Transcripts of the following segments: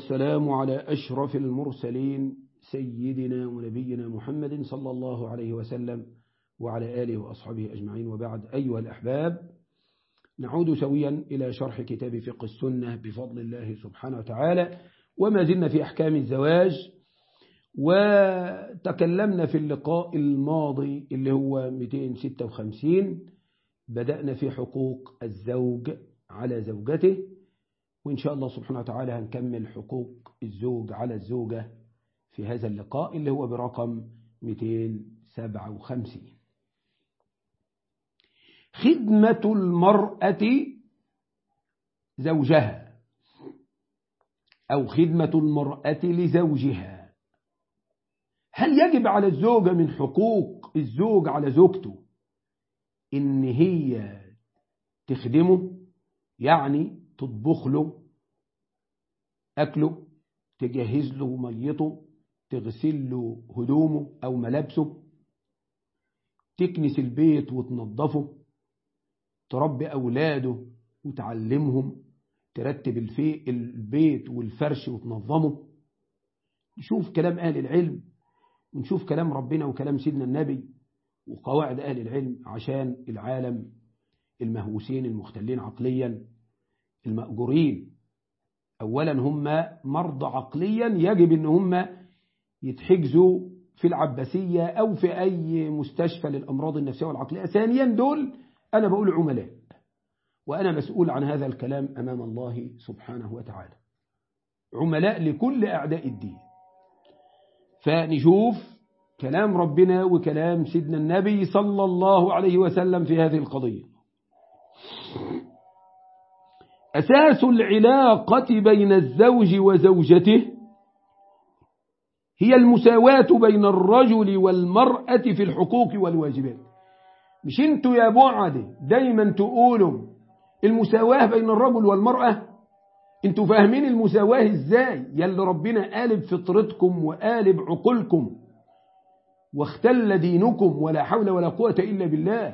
والسلام على أشرف المرسلين سيدنا ونبينا محمد صلى الله عليه وسلم وعلى آله وأصحابه أجمعين وبعد أيها الأحباب نعود سويا إلى شرح كتاب فقه السنة بفضل الله سبحانه وتعالى وما زلنا في أحكام الزواج وتكلمنا في اللقاء الماضي اللي هو 256 بدأنا في حقوق الزوج على زوجته وإن شاء الله سبحانه وتعالى هنكمل حقوق الزوج على الزوجة في هذا اللقاء اللي هو برقم 257 خدمة المرأة زوجها أو خدمة المرأة لزوجها هل يجب على الزوجة من حقوق الزوج على زوجته إن هي تخدمه يعني تطبخ له أكله تجهز له ميته تغسل له هدومه أو ملابسه تكنس البيت وتنظفه تربي أولاده وتعلمهم ترتب البيت والفرش وتنظمه نشوف كلام أهل العلم ونشوف كلام ربنا وكلام سيدنا النبي وقواعد أهل العلم عشان العالم المهووسين المختلين عقليا المأجورين أولا هم مرضى عقليا يجب أن هم يتحجزوا في العباسية أو في أي مستشفى للأمراض النفسية والعقلية ثانيا دول أنا بقول عملاء وأنا مسؤول عن هذا الكلام أمام الله سبحانه وتعالى عملاء لكل أعداء الدين فنشوف كلام ربنا وكلام سيدنا النبي صلى الله عليه وسلم في هذه القضية أساس العلاقة بين الزوج وزوجته هي المساواة بين الرجل والمرأة في الحقوق والواجبات مش انتوا يا بعد دايما تقولوا المساواة بين الرجل والمرأة انتوا فاهمين المساواة ازاي يلي ربنا قالب فطرتكم وقالب عقولكم واختل دينكم ولا حول ولا قوة إلا بالله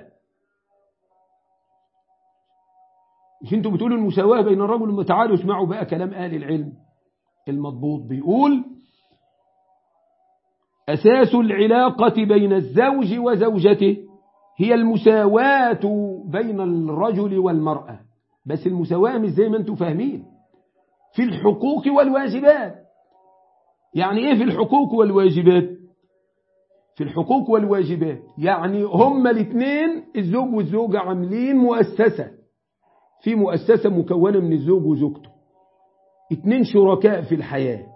مش انتوا بتقولوا المساواة بين الرجل والمرأة تعالوا اسمعوا بقى كلام أهل العلم المضبوط بيقول أساس العلاقة بين الزوج وزوجته هي المساواة بين الرجل والمرأة بس المساواة مش زي ما انتوا فاهمين في الحقوق والواجبات يعني ايه في الحقوق والواجبات في الحقوق والواجبات يعني هما الاثنين الزوج والزوجة عاملين مؤسسة في مؤسسة مكونة من الزوج وزوجته اتنين شركاء في الحياة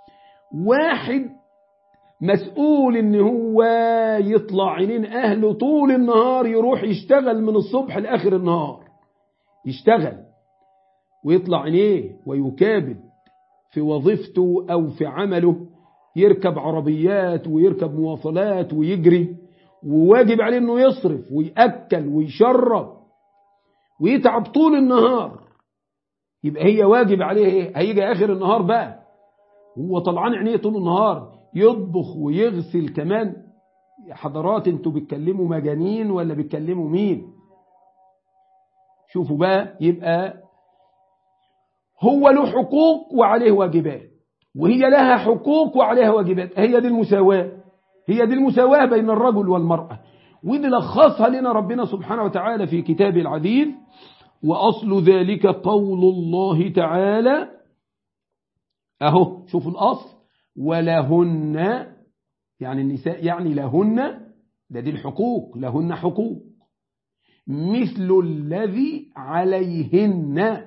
واحد مسؤول ان هو يطلع عينين اهله طول النهار يروح يشتغل من الصبح لاخر النهار يشتغل ويطلع عينيه ويكابد في وظيفته او في عمله يركب عربيات ويركب مواصلات ويجري وواجب عليه انه يصرف ويأكل ويشرب ويتعب طول النهار يبقى هي واجب عليه ايه هيجي اخر النهار بقى هو طلعان عينيه طول النهار يطبخ ويغسل كمان يا حضرات انتوا بتكلموا مجانين ولا بتكلموا مين شوفوا بقى يبقى هو له حقوق وعليه واجبات وهي لها حقوق وعليها واجبات هي دي المساواة هي دي المساواة بين الرجل والمرأة ودي لخصها لنا ربنا سبحانه وتعالى في كتاب العزيز وأصل ذلك قول الله تعالى أهو شوفوا الأصل ولهن يعني النساء يعني لهن ده دي الحقوق لهن حقوق مثل الذي عليهن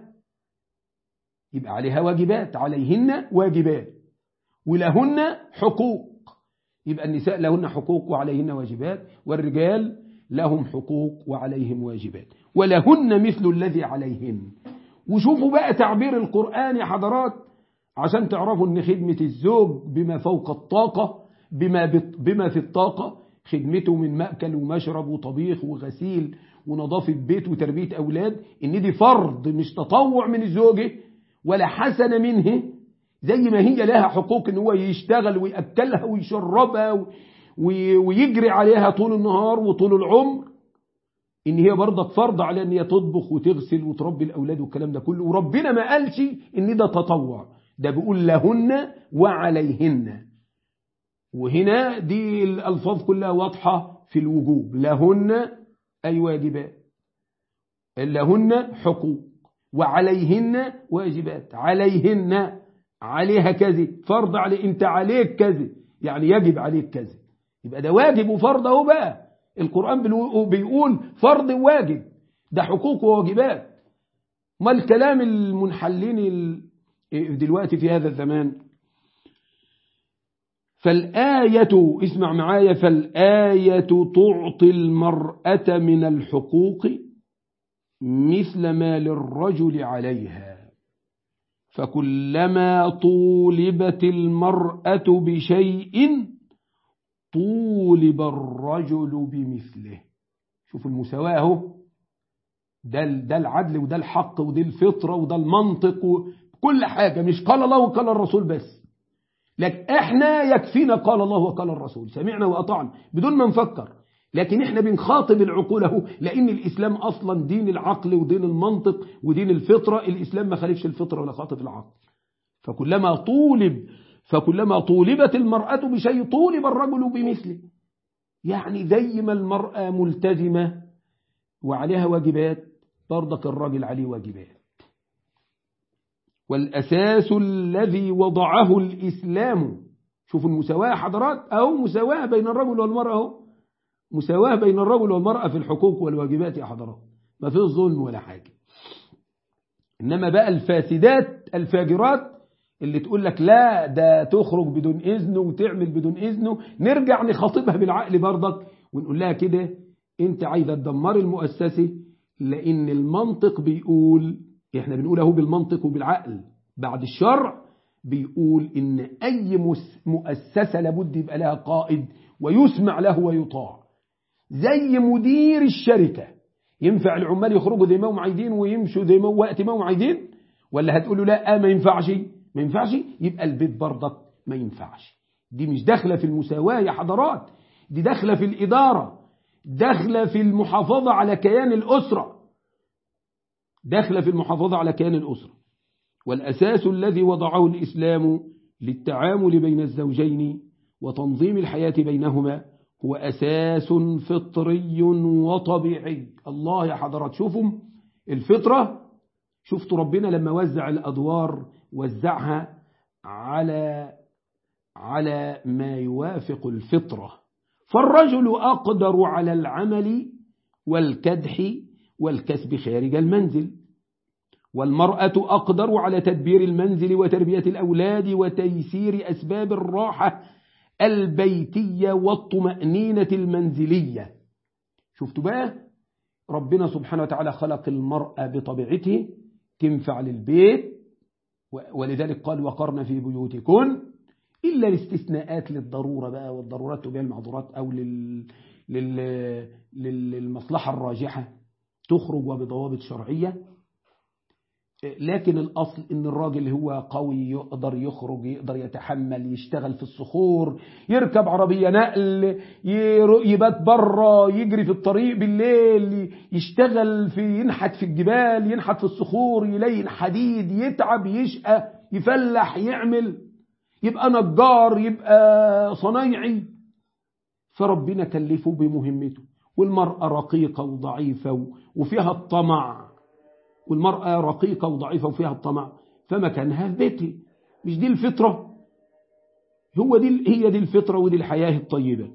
يبقى عليها واجبات عليهن واجبات ولهن حقوق يبقى النساء لهن حقوق وعليهن واجبات والرجال لهم حقوق وعليهم واجبات ولهن مثل الذي عليهن وشوفوا بقى تعبير القرآن يا حضرات عشان تعرفوا ان خدمة الزوج بما فوق الطاقة بما, بما في الطاقة خدمته من مأكل ومشرب وطبيخ وغسيل ونظافة بيت وتربية أولاد إن دي فرض مش تطوع من الزوجة ولا حسن منه زي ما هي لها حقوق ان هو يشتغل ويأكلها ويشربها ويجري عليها طول النهار وطول العمر ان هي برضك فرض على ان هي تطبخ وتغسل وتربي الاولاد والكلام ده كله وربنا ما قالش ان ده تطوع ده بيقول لهن وعليهن وهنا دي الألفاظ كلها واضحة في الوجوب لهن أي واجبات لهن حقوق وعليهن واجبات عليهن عليها كذا فرض عليه انت عليك كذا يعني يجب عليك كذا يبقى ده واجب وفرض اهو بقى القرآن بيقول فرض وواجب ده حقوق وواجبات ما الكلام المنحلين دلوقتي في هذا الزمان فالآية اسمع معايا فالآية تعطي المرأة من الحقوق مثل ما للرجل عليها فكلما طولبت المرأة بشيء طولب الرجل بمثله شوف المساواة اهو ده ده العدل وده الحق وده الفطرة وده المنطق وكل حاجة مش قال الله وقال الرسول بس لكن احنا يكفينا قال الله وقال الرسول سمعنا وأطعنا بدون ما نفكر لكن احنا بنخاطب العقول اهو لان الاسلام اصلا دين العقل ودين المنطق ودين الفطرة الاسلام ما خالفش الفطرة ولا خاطب العقل فكلما طولب فكلما طولبت المرأة بشيء طولب الرجل بمثله يعني زي ما المرأة ملتزمة وعليها واجبات برضك الرجل عليه واجبات والأساس الذي وضعه الإسلام شوفوا المساواة حضرات أو مساواة بين الرجل والمرأة أهو مساواة بين الرجل والمرأة في الحقوق والواجبات يا حضرات ما فيش ظلم ولا حاجة إنما بقى الفاسدات الفاجرات اللي تقول لك لا ده تخرج بدون إذنه وتعمل بدون إذنه نرجع نخاطبها بالعقل برضك ونقول لها كده انت عايزة تدمر المؤسسة لأن المنطق بيقول احنا بنقول اهو بالمنطق وبالعقل بعد الشرع بيقول ان اي مؤسسة لابد يبقى لها قائد ويسمع له ويطاع زي مدير الشركة ينفع العمال يخرجوا زي ما هم عايزين ويمشوا زي ما وقت ما هم عايزين ولا هتقولوا لا ما ينفعش ما ينفعش يبقى البيت برضك ما ينفعش دي مش داخلة في المساواة يا حضرات دي داخلة في الإدارة داخلة في المحافظة على كيان الأسرة داخلة في المحافظة على كيان الأسرة والأساس الذي وضعه الإسلام للتعامل بين الزوجين وتنظيم الحياة بينهما هو أساس فطري وطبيعي الله يا حضرات شوفوا الفطرة شفتوا ربنا لما وزع الأدوار وزعها على على ما يوافق الفطرة فالرجل أقدر على العمل والكدح والكسب خارج المنزل والمرأة أقدر على تدبير المنزل وتربية الأولاد وتيسير أسباب الراحة البيتية والطمأنينة المنزلية شفتوا بقى ربنا سبحانه وتعالى خلق المرأة بطبيعته تنفع للبيت ولذلك قال وقرن في بيوتكن إلا الاستثناءات للضرورة بقى والضرورات تبيع المعذورات أو لل... لل... للمصلحة الراجحة تخرج وبضوابط شرعية لكن الأصل إن الراجل هو قوي يقدر يخرج يقدر يتحمل يشتغل في الصخور يركب عربية نقل يبات بره يجري في الطريق بالليل يشتغل في ينحت في الجبال ينحت في الصخور يلين حديد يتعب يشقى يفلح يعمل يبقى نجار يبقى صنايعي فربنا كلفه بمهمته والمرأة رقيقة وضعيفة وفيها الطمع والمرأة رقيقة وضعيفة وفيها الطمع فمكانها في بيته مش دي الفطرة هو دي هي دي الفطرة ودي الحياة الطيبة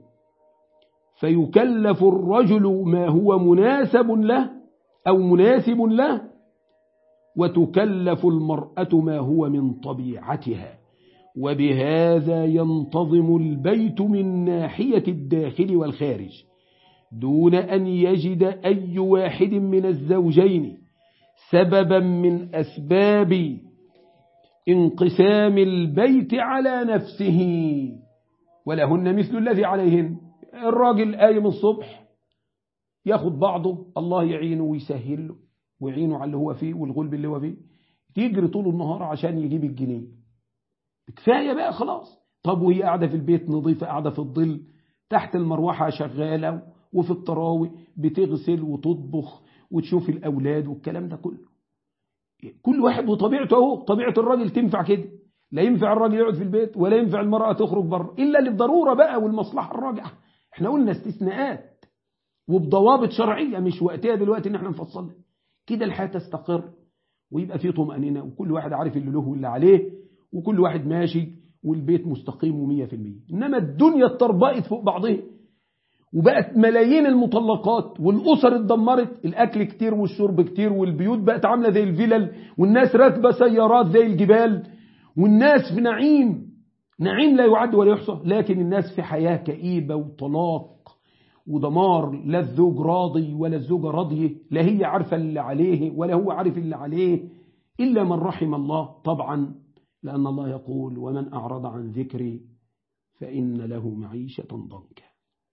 فيكلف الرجل ما هو مناسب له أو مناسب له وتكلف المرأة ما هو من طبيعتها وبهذا ينتظم البيت من ناحية الداخل والخارج دون أن يجد أي واحد من الزوجين سببا من أسباب انقسام البيت على نفسه ولهن مثل الذي عليهن الراجل قايم الصبح ياخد بعضه الله يعينه ويسهل له ويعينه على اللي هو فيه والغلب اللي هو فيه تجري طول النهار عشان يجيب الجنيه كفاية بقى خلاص طب وهي قاعدة في البيت نظيفة قاعدة في الظل تحت المروحة شغالة وفي الطراوي بتغسل وتطبخ وتشوف الأولاد والكلام ده كله كل واحد وطبيعته اهو طبيعة الراجل تنفع كده لا ينفع الراجل يقعد في البيت ولا ينفع المرأة تخرج بره إلا للضرورة بقى والمصلحة الراجعة احنا قلنا استثناءات وبضوابط شرعية مش وقتها دلوقتي ان احنا نفصلها كده الحياة تستقر ويبقى فيه طمأنينة وكل واحد عارف اللي له واللي عليه وكل واحد ماشي والبيت مستقيم ومية في المية إنما الدنيا اتطربقت فوق بعضها وبقت ملايين المطلقات والأسر اتدمرت الأكل كتير والشرب كتير والبيوت بقت عاملة زي الفلل والناس راكبة سيارات زي الجبال والناس في نعيم نعيم لا يعد ولا يحصى لكن الناس في حياة كئيبة وطلاق ودمار لا الزوج راضي ولا الزوجة راضية لا هي عارفة اللي عليه ولا هو عارف اللي عليه إلا من رحم الله طبعا لأن الله يقول ومن أعرض عن ذكري فإن له معيشة ضنكا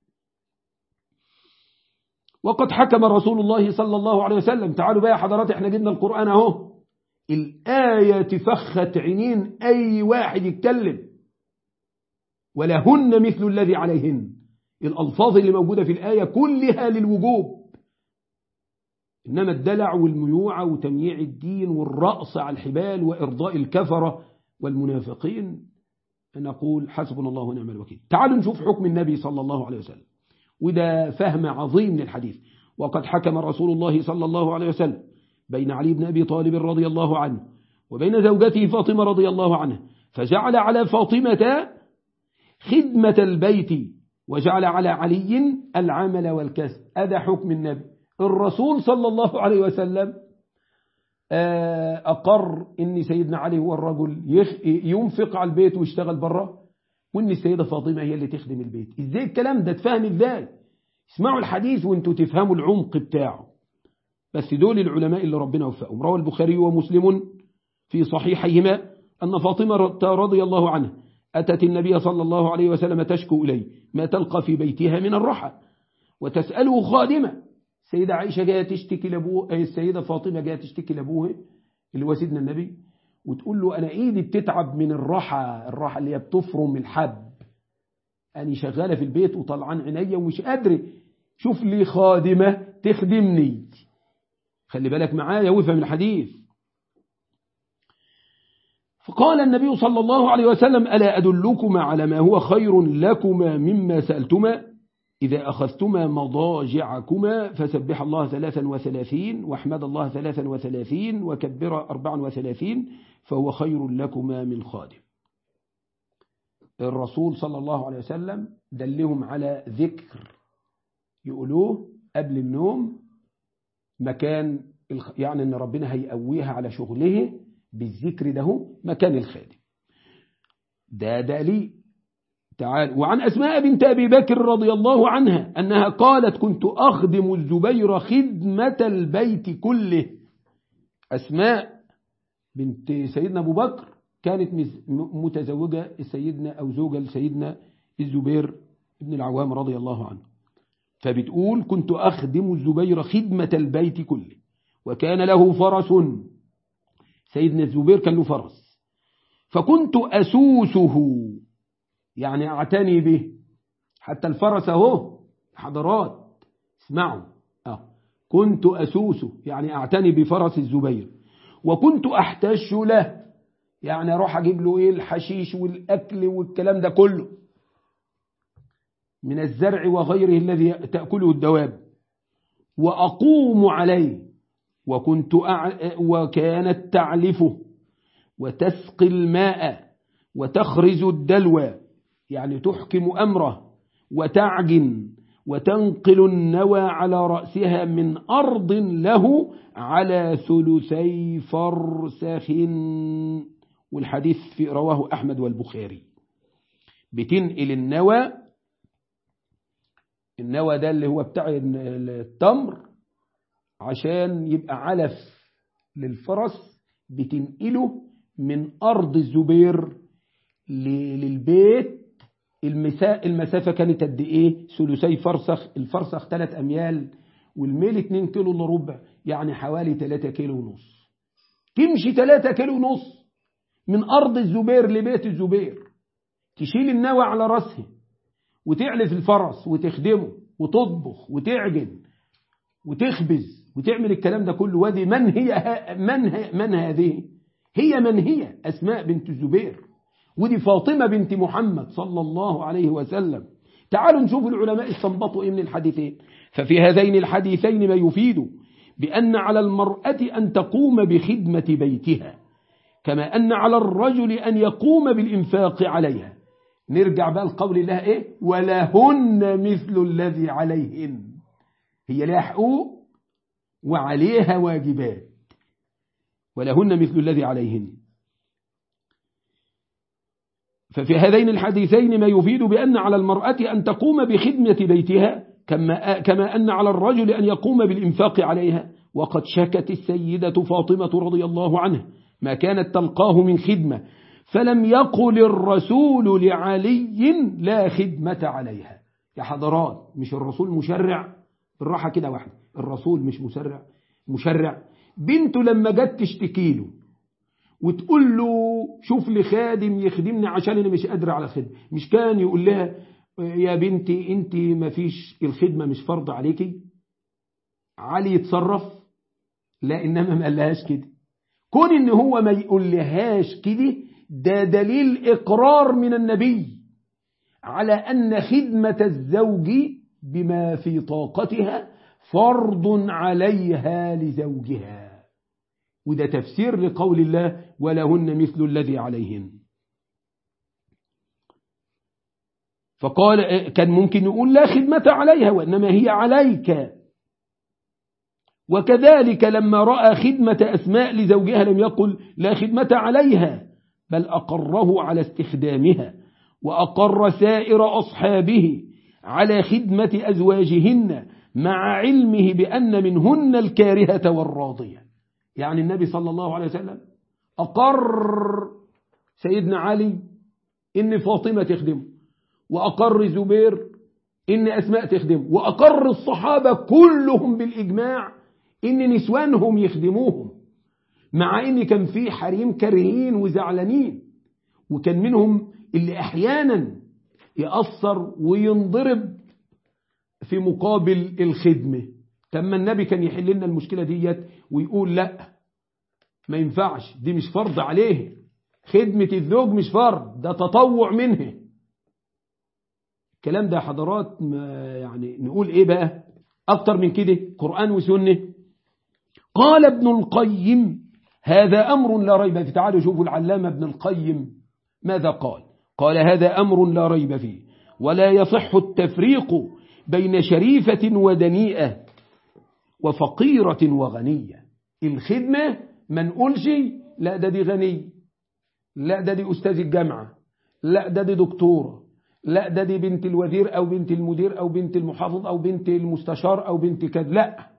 وقد حكم رسول الله صلى الله عليه وسلم تعالوا بقى يا حضرات احنا جبنا القرآن اهو الآية تفخت عينين أي واحد يتكلم ولهن مثل الذي عليهن الألفاظ اللي موجودة في الآية كلها للوجوب إنما الدلع والميوعة وتمييع الدين والرأس على الحبال وإرضاء الكفرة والمنافقين نقول حسبنا الله ونعم الوكيل تعالوا نشوف حكم النبي صلى الله عليه وسلم وده فهم عظيم للحديث وقد حكم رسول الله صلى الله عليه وسلم بين علي بن أبي طالب رضي الله عنه وبين زوجته فاطمة رضي الله عنها فجعل على فاطمة خدمة البيت وجعل على علي العمل والكسب هذا حكم النبي الرسول صلى الله عليه وسلم أقر إن سيدنا علي هو الرجل ينفق على البيت ويشتغل بره وإن السيدة فاطمة هي اللي تخدم البيت إزاي الكلام ده تفهم إزاي اسمعوا الحديث وانتوا تفهموا العمق بتاعه بس دول العلماء اللي ربنا وفقهم روى البخاري ومسلم في صحيحيهما أن فاطمة رضي الله عنها أتت النبي صلى الله عليه وسلم تشكو إليه ما تلقى في بيتها من الرحى وتسأله خادمة السيدة عائشة جاية تشتكي لأبوه السيدة فاطمة جاية تشتكي لأبوه اللي هو سيدنا النبي وتقول له أنا إيدي بتتعب من الرحى الرحى اللي هي بتفرم الحب أنا شغالة في البيت وطلعان عينيا ومش قادرة شوف لي خادمة تخدمني خلي بالك معايا وفهم الحديث فقال النبي صلى الله عليه وسلم ألا أدلكما على ما هو خير لكما مما سألتما إذا أخذتما مضاجعكما فسبح الله ثلاثا وثلاثين واحمد الله ثلاثا وثلاثين وكبر أربعا وثلاثين فهو خير لكما من خادم الرسول صلى الله عليه وسلم دلهم على ذكر يقولوه قبل النوم مكان يعني أن ربنا هيقويها على شغله بالذكر ده مكان الخادم ده دليل تعال وعن أسماء بنت أبي بكر رضي الله عنها أنها قالت كنت أخدم الزبير خدمة البيت كله أسماء بنت سيدنا أبو بكر كانت متزوجة سيدنا أو زوجة لسيدنا الزبير ابن العوام رضي الله عنه فبتقول كنت أخدم الزبير خدمة البيت كله وكان له فرس سيدنا الزبير كان له فرس فكنت أسوسه يعني أعتني به حتى الفرس اهو حضرات اسمعوا اه كنت أسوسه يعني أعتني بفرس الزبير وكنت أحتش له يعني أروح أجيب له إيه الحشيش والأكل والكلام ده كله من الزرع وغيره الذي تأكله الدواب وأقوم عليه وكنت أع... وكانت تعلفه وتسقي الماء وتخرز الدلوى يعني تحكم أمره وتعجن وتنقل النوى على رأسها من أرض له على ثلثي فرسخ والحديث في رواه أحمد والبخاري بتنقل النوى النوى ده اللي هو بتاع التمر عشان يبقى علف للفرس بتنقله من أرض الزبير للبيت المسافة كانت قد إيه ثلثي فرسخ الفرسخ 3 أميال والميل 2 كيلو إلا ربع يعني حوالي 3 كيلو ونص تمشي 3 كيلو ونص من أرض الزبير لبيت الزبير تشيل النوى على رأسه وتعلف الفرس وتخدمه وتطبخ وتعجن وتخبز وتعمل الكلام ده كله وادي من هي من, هي من هذه هي من هي أسماء بنت الزبير ودي فاطمة بنت محمد صلى الله عليه وسلم تعالوا نشوف العلماء استنبطوا إيه من الحديثين ففي هذين الحديثين ما يفيد بأن على المرأة أن تقوم بخدمة بيتها كما أن على الرجل أن يقوم بالإنفاق عليها نرجع بقى لقول الله إيه ولهن مثل الذي عليهن هي لها حقوق وعليها واجبات ولهن مثل الذي عليهن ففي هذين الحديثين ما يفيد بأن على المرأة أن تقوم بخدمة بيتها كما, كما أن على الرجل أن يقوم بالإنفاق عليها وقد شكت السيدة فاطمة رضي الله عنها ما كانت تلقاه من خدمة فلم يقل الرسول لعلي لا خدمة عليها يا حضرات مش الرسول مشرع بالراحة كده واحدة الرسول مش مسرع مشرع بنته لما جت تشتكي له وتقول له شوف لي خادم يخدمني عشان انا مش قادر على الخدمه مش كان يقول لها يا بنتي انت ما فيش الخدمه مش فرض عليكي علي يتصرف لا انما ما قالهاش كده كون ان هو ما يقول لهاش كده ده دليل اقرار من النبي على ان خدمه الزوج بما في طاقتها فرض عليها لزوجها وده تفسير لقول الله ولهن مثل الذي عليهن فقال كان ممكن يقول لا خدمة عليها وإنما هي عليك وكذلك لما رأى خدمة أسماء لزوجها لم يقل لا خدمة عليها بل أقره على استخدامها وأقر سائر أصحابه على خدمة أزواجهن مع علمه بأن منهن الكارهة والراضية يعني النبي صلى الله عليه وسلم أقر سيدنا علي إن فاطمة تخدمه وأقر زبير إن أسماء تخدمه وأقر الصحابة كلهم بالإجماع إن نسوانهم يخدموهم مع إن كان في حريم كارهين وزعلانين وكان منهم اللي أحيانا يأثر وينضرب في مقابل الخدمة تم النبي كان يحل لنا المشكلة ديت ويقول لا ما ينفعش دي مش فرض عليه خدمة الزوج مش فرض ده تطوع منه الكلام ده حضرات ما يعني نقول ايه بقى اكتر من كده قرآن وسنة قال ابن القيم هذا أمر لا ريب فيه تعالوا شوفوا العلامة ابن القيم ماذا قال قال هذا أمر لا ريب فيه ولا يصح التفريق بين شريفة ودنيئة وفقيرة وغنية الخدمة ما نقولش لا ده دي غني لا ده دي أستاذ الجامعة لا ده دي دكتورة لا ده دي بنت الوزير أو بنت المدير أو بنت المحافظ أو بنت المستشار أو بنت كذا لا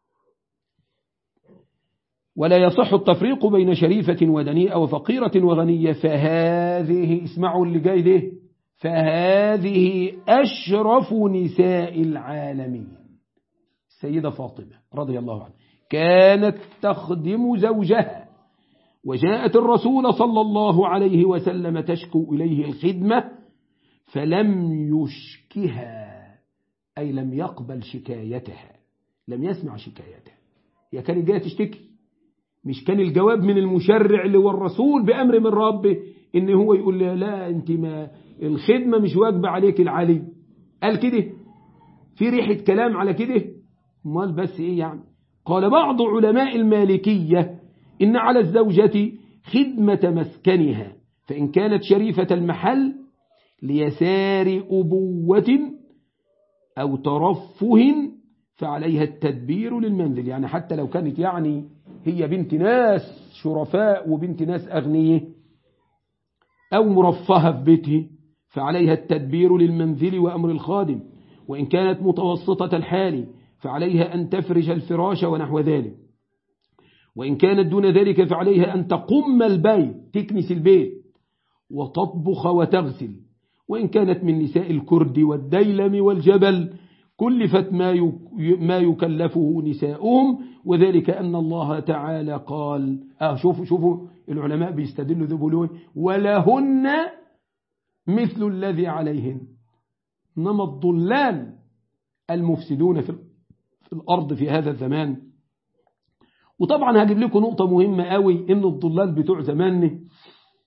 ولا يصح التفريق بين شريفة ودنيئة وفقيرة وغنية فهذه اسمعوا اللي جاي ده فهذه أشرف نساء العالمين السيدة فاطمة رضي الله عنها كانت تخدم زوجها وجاءت الرسول صلى الله عليه وسلم تشكو إليه الخدمة فلم يشكها أي لم يقبل شكايتها لم يسمع شكايتها هي كانت جاية تشتكي مش كان الجواب من المشرع اللي هو الرسول بأمر من ربه إن هو يقول لها لا أنت ما الخدمة مش واجبة عليك العلي قال كده في ريحة كلام على كده امال بس إيه يعني قال بعض علماء المالكية إن على الزوجة خدمة مسكنها فإن كانت شريفة المحل ليسار أبوة أو ترفه فعليها التدبير للمنزل يعني حتى لو كانت يعني هي بنت ناس شرفاء وبنت ناس أغنية أو مرفهة في بيته فعليها التدبير للمنزل وأمر الخادم وإن كانت متوسطة الحال فعليها أن تفرش الفراش ونحو ذلك وإن كانت دون ذلك فعليها أن تقم البيت تكنس البيت وتطبخ وتغسل وإن كانت من نساء الكرد والديلم والجبل كلفت ما ما يكلفه نساؤهم وذلك أن الله تعالى قال آه شوفوا شوفوا العلماء بيستدلوا ذبولون ولهن مثل الذي عليهن إنما الضلال المفسدون في في الأرض في هذا الزمان وطبعا هجيب لكم نقطة مهمة قوي إن الضلال بتوع زماننا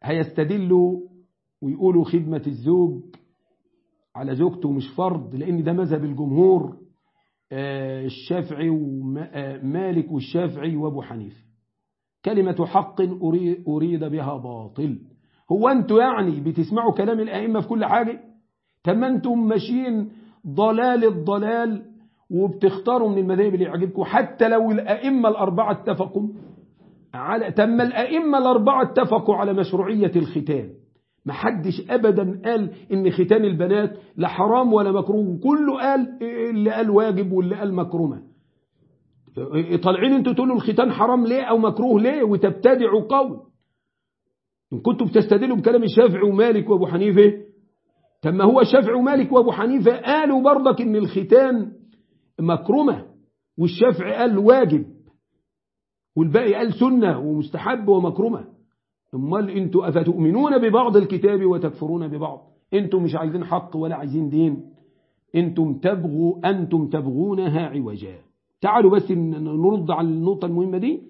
هيستدلوا ويقولوا خدمة الزوج على زوجته مش فرض لأن ده مذهب الجمهور الشافعي ومالك والشافعي وابو حنيفه كلمة حق أريد بها باطل هو أنتوا يعني بتسمعوا كلام الأئمة في كل حاجة تم أنتم ماشيين ضلال الضلال وبتختاروا من المذاهب اللي يعجبكم حتى لو الأئمة الأربعة اتفقوا على تم الأئمة الأربعة اتفقوا على مشروعية الختان ما حدش أبدا قال إن ختان البنات لا حرام ولا مكروه كله قال اللي قال واجب واللي قال مكرومة طالعين انتوا تقولوا الختان حرام ليه أو مكروه ليه وتبتدعوا قول إن كنتوا بتستدلوا بكلام الشافعي ومالك وأبو حنيفة طب ما هو الشافعي ومالك وأبو حنيفة قالوا برضك إن الختان مكرمة والشافعي قال واجب والباقي قال سنة ومستحب ومكرمة امال انتوا افتؤمنون ببعض الكتاب وتكفرون ببعض انتم مش عايزين حق ولا عايزين دين انتم تبغوا انتم تبغونها عوجا تعالوا بس نرد على النقطة المهمة دي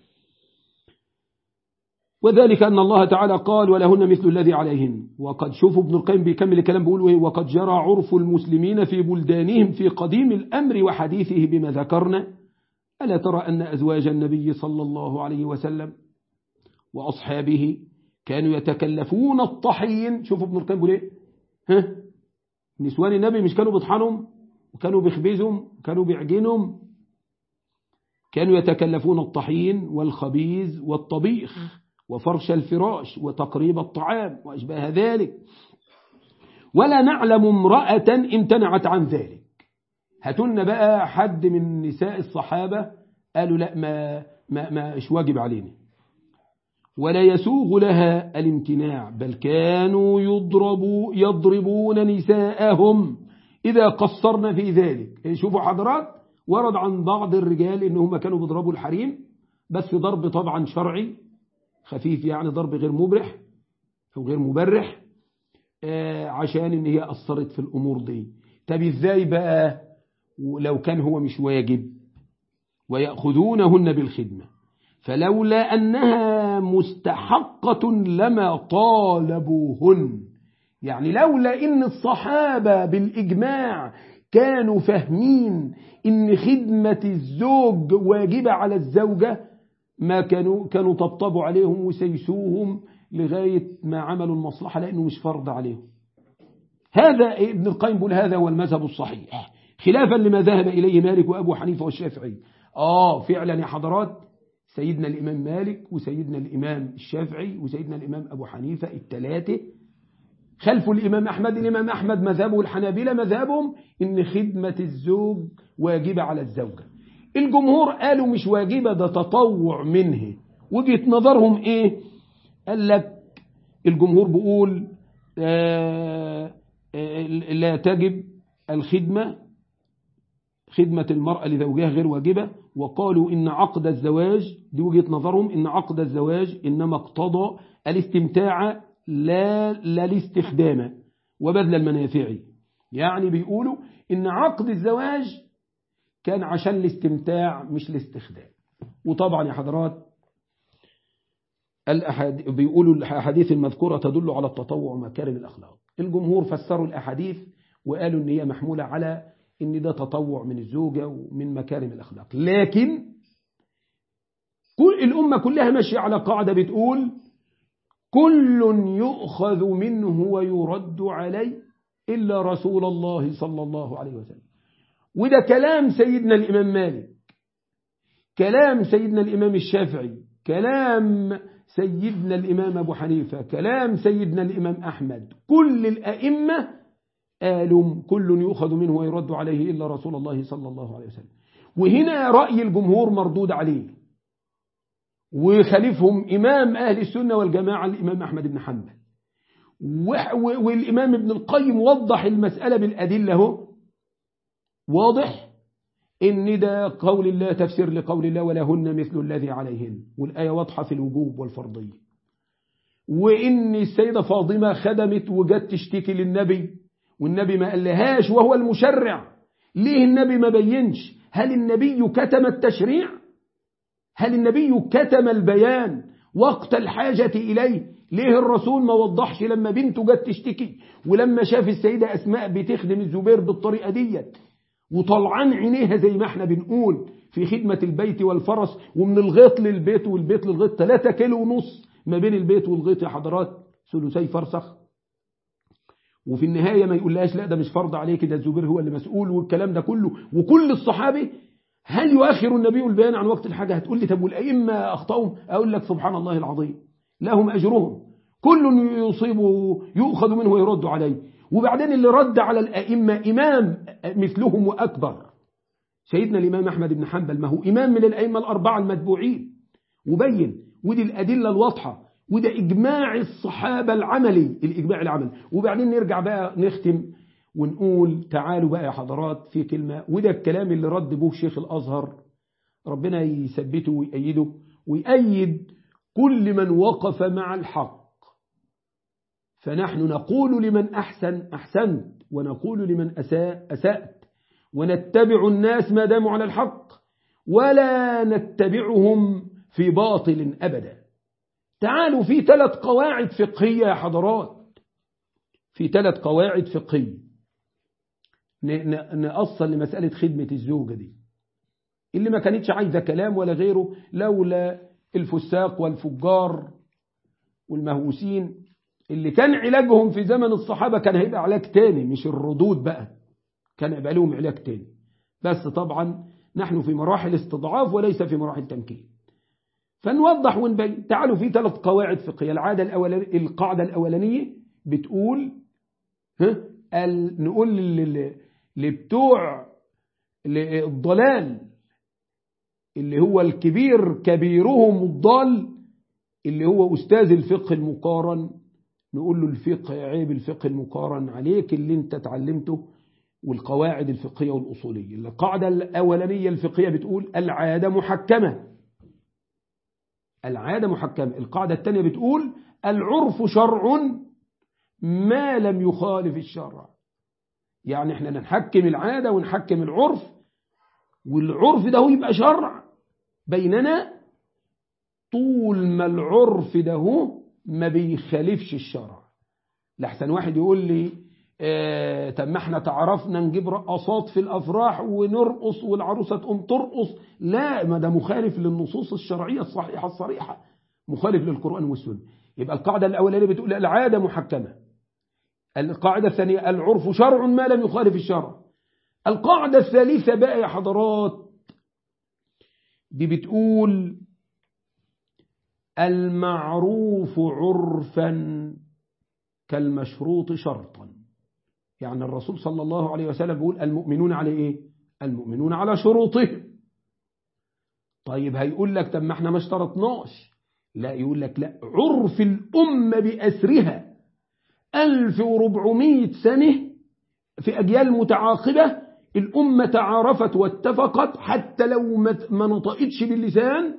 وذلك أن الله تعالى قال ولهن مثل الذي عليهن وقد شوفوا ابن القيم بيكمل الكلام بيقول ايه وقد جرى عرف المسلمين في بلدانهم في قديم الأمر وحديثه بما ذكرنا ألا ترى أن أزواج النبي صلى الله عليه وسلم وأصحابه كانوا يتكلفون الطحين شوفوا ابن القيم بيقول ايه ها نسوان النبي مش كانوا بيطحنهم وكانوا بيخبزهم وكانوا بيعجنهم كانوا يتكلفون الطحين والخبيز والطبيخ وفرش الفراش وتقريب الطعام وأشباه ذلك ولا نعلم امرأة امتنعت عن ذلك هاتولنا بقى حد من نساء الصحابة قالوا لا ما ما ما مش واجب علينا ولا يسوغ لها الامتناع بل كانوا يضربوا يضربون نساءهم إذا قصرن في ذلك شوفوا حضرات ورد عن بعض الرجال إنهم كانوا بيضربوا الحريم بس ضرب طبعا شرعي خفيف يعني ضرب غير مبرح أو غير مبرح آه عشان إن هي أثرت في الأمور دي طب إزاي بقى لو كان هو مش واجب ويأخذونهن بالخدمة فلولا أنها مستحقة لما طالبوهن يعني لولا إن الصحابة بالإجماع كانوا فاهمين إن خدمة الزوج واجبة على الزوجة ما كانوا كانوا طبطبوا عليهم وسيسوهم لغاية ما عملوا المصلحة لأنه مش فرض عليهم هذا ابن القيم بيقول هذا هو المذهب الصحيح خلافا لما ذهب إليه مالك وأبو حنيفة والشافعي آه فعلا يا حضرات سيدنا الإمام مالك وسيدنا الإمام الشافعي وسيدنا الإمام أبو حنيفة الثلاثة خلف الإمام أحمد الإمام أحمد مذهبه الحنابلة مذهبهم إن خدمة الزوج واجبة على الزوجة الجمهور قالوا مش واجبة ده تطوع منه وجهة نظرهم إيه قال لك الجمهور بيقول آه آه لا تجب الخدمة خدمة المرأة لزوجها غير واجبة وقالوا إن عقد الزواج دي وجهة نظرهم إن عقد الزواج إنما اقتضى الاستمتاع لا, لا الاستخدام وبذل المنافع يعني بيقولوا إن عقد الزواج كان عشان الاستمتاع مش الاستخدام وطبعا يا حضرات الأحاديث بيقولوا الأحاديث المذكورة تدل على التطوع ومكارم الأخلاق الجمهور فسروا الأحاديث وقالوا إن هي محمولة على إن ده تطوع من الزوجة ومن مكارم الأخلاق لكن كل الأمة كلها ماشية على قاعدة بتقول كل يؤخذ منه ويرد عليه إلا رسول الله صلى الله عليه وسلم وده كلام سيدنا الإمام مالك كلام سيدنا الإمام الشافعي كلام سيدنا الإمام أبو حنيفة كلام سيدنا الإمام أحمد كل الأئمة قالوا كل يؤخذ منه ويرد عليه إلا رسول الله صلى الله عليه وسلم وهنا رأي الجمهور مردود عليه وخليفهم إمام أهل السنة والجماعة الإمام أحمد بن حنبل والإمام ابن القيم وضح المسألة بالأدلة هو واضح إن ده قول الله تفسير لقول الله ولهن مثل الذي عليهن والآية واضحة في الوجوب والفرضية وإن السيدة فاطمة خدمت وجت تشتكي للنبي والنبي ما قالهاش وهو المشرع ليه النبي ما بينش هل النبي كتم التشريع هل النبي كتم البيان وقت الحاجة إليه ليه الرسول ما وضحش لما بنته جت تشتكي ولما شاف السيدة أسماء بتخدم الزبير بالطريقة ديت وطلعان عينيها زي ما احنا بنقول في خدمة البيت والفرس ومن الغيط للبيت والبيت للغيط 3 كيلو ونص ما بين البيت والغيط يا حضرات ثلثي فرسخ وفي النهاية ما يقولهاش لا ده مش فرض عليك ده الزبير هو اللي مسؤول والكلام ده كله وكل الصحابة هل يؤخر النبي البيان عن وقت الحاجة هتقول لي طب والأئمة أخطأهم أقول لك سبحان الله العظيم لهم أجرهم كل يصيب يؤخذ منه ويرد عليه وبعدين اللي رد على الأئمة إمام مثلهم وأكبر سيدنا الإمام أحمد بن حنبل ما هو إمام من الأئمة الأربعة المتبوعين وبين ودي الأدلة الواضحة وده إجماع الصحابة العملي الإجماع العملي وبعدين نرجع بقى نختم ونقول تعالوا بقى يا حضرات في كلمة وده الكلام اللي رد به شيخ الأزهر ربنا يثبته ويأيده ويأيد كل من وقف مع الحق فنحن نقول لمن أحسن أحسنت ونقول لمن أساء أسأت ونتبع الناس ما داموا على الحق ولا نتبعهم في باطل أبدا تعالوا في ثلاث قواعد فقهية يا حضرات في ثلاث قواعد فقهية نأصل لمسألة خدمة الزوجة دي اللي ما كانتش عايزة كلام ولا غيره لولا الفساق والفجار والمهووسين اللي كان علاجهم في زمن الصحابة كان هيبقى علاج تاني مش الردود بقى كان يبقى لهم علاج تاني بس طبعا نحن في مراحل استضعاف وليس في مراحل تمكين فنوضح ونبين تعالوا في ثلاث قواعد فقهية العادة الأولانية القاعدة الأولانية بتقول ها نقول لبتوع الضلال اللي هو الكبير كبيرهم الضال اللي هو أستاذ الفقه المقارن نقول له الفقه عيب الفقه المقارن عليك اللي انت تعلمته والقواعد الفقهية والأصولية القاعدة الأولانية الفقهية بتقول العادة محكمة العادة محكمة القاعدة الثانية بتقول العرف شرع ما لم يخالف الشرع يعني احنا نحكم العادة ونحكم العرف والعرف ده هو يبقى شرع بيننا طول ما العرف ده هو ما بيخالفش الشرع لحسن واحد يقول لي اه طب ما احنا تعرفنا نجيب رقصات في الافراح ونرقص والعروسه تقوم ترقص لا ما ده مخالف للنصوص الشرعيه الصحيحه الصريحه مخالف للقران والسنه يبقى القاعده الاولانيه بتقول العاده محكمه القاعده الثانيه العرف شرع ما لم يخالف الشرع القاعده الثالثه بقى يا حضرات دي بتقول المعروف عرفا كالمشروط شرطا يعني الرسول صلى الله عليه وسلم بيقول المؤمنون على ايه المؤمنون على شروطهم طيب هيقول لك طب ما احنا ما اشترطناش لا يقول لك لا عرف الأمة بأسرها 1400 سنة في أجيال متعاقبة الأمة تعارفت واتفقت حتى لو ما نطقتش باللسان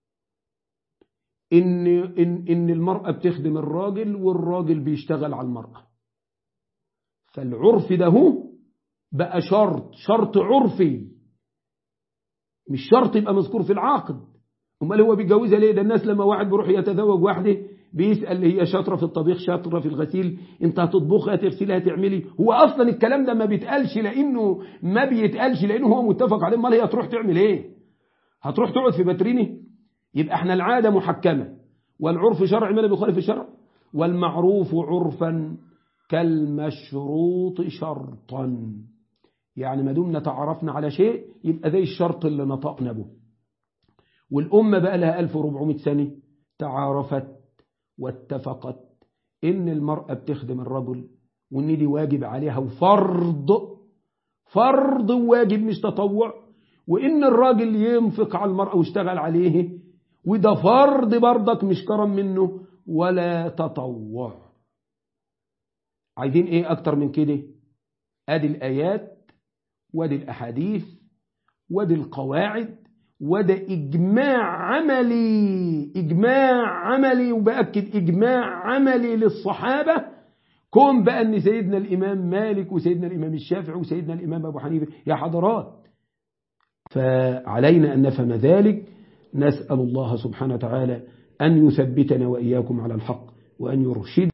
إن, إن, إن المرأة بتخدم الراجل والراجل بيشتغل على المرأة فالعرف ده هو بقى شرط شرط عرفي مش شرط يبقى مذكور في العقد امال هو بيتجوزها ليه ده الناس لما واحد بيروح يتزوج واحده بيسأل اللي هي شاطرة في الطبيخ شاطرة في الغسيل انت هتطبخها هتغسلها هتعملي هو اصلا الكلام ده ما بيتقالش لانه ما بيتقالش لانه هو متفق عليه امال هي هتروح تعمل ايه هتروح تقعد في باترينه يبقى احنا العادة محكمة والعرف شرعي ما لا بيخالف الشرع والمعروف عرفا كالمشروط شرطا يعني ما دمنا تعرفنا على شيء يبقى زي الشرط اللي نطقنا به والأمة بقى لها 1400 سنة تعارفت واتفقت إن المرأة بتخدم الرجل وإن دي واجب عليها وفرض فرض واجب مش تطوع وإن الراجل ينفق على المرأة ويشتغل عليه وده فرض برضك مش كرم منه ولا تطوع عايزين ايه اكتر من كده ادي الايات وادي الاحاديث وادي القواعد وده اجماع عملي اجماع عملي وباكد اجماع عملي للصحابه كون بقى ان سيدنا الامام مالك وسيدنا الامام الشافعي وسيدنا الامام ابو حنيفه يا حضرات فعلينا ان نفهم ذلك نسال الله سبحانه وتعالى ان يثبتنا واياكم على الحق وأن يرشد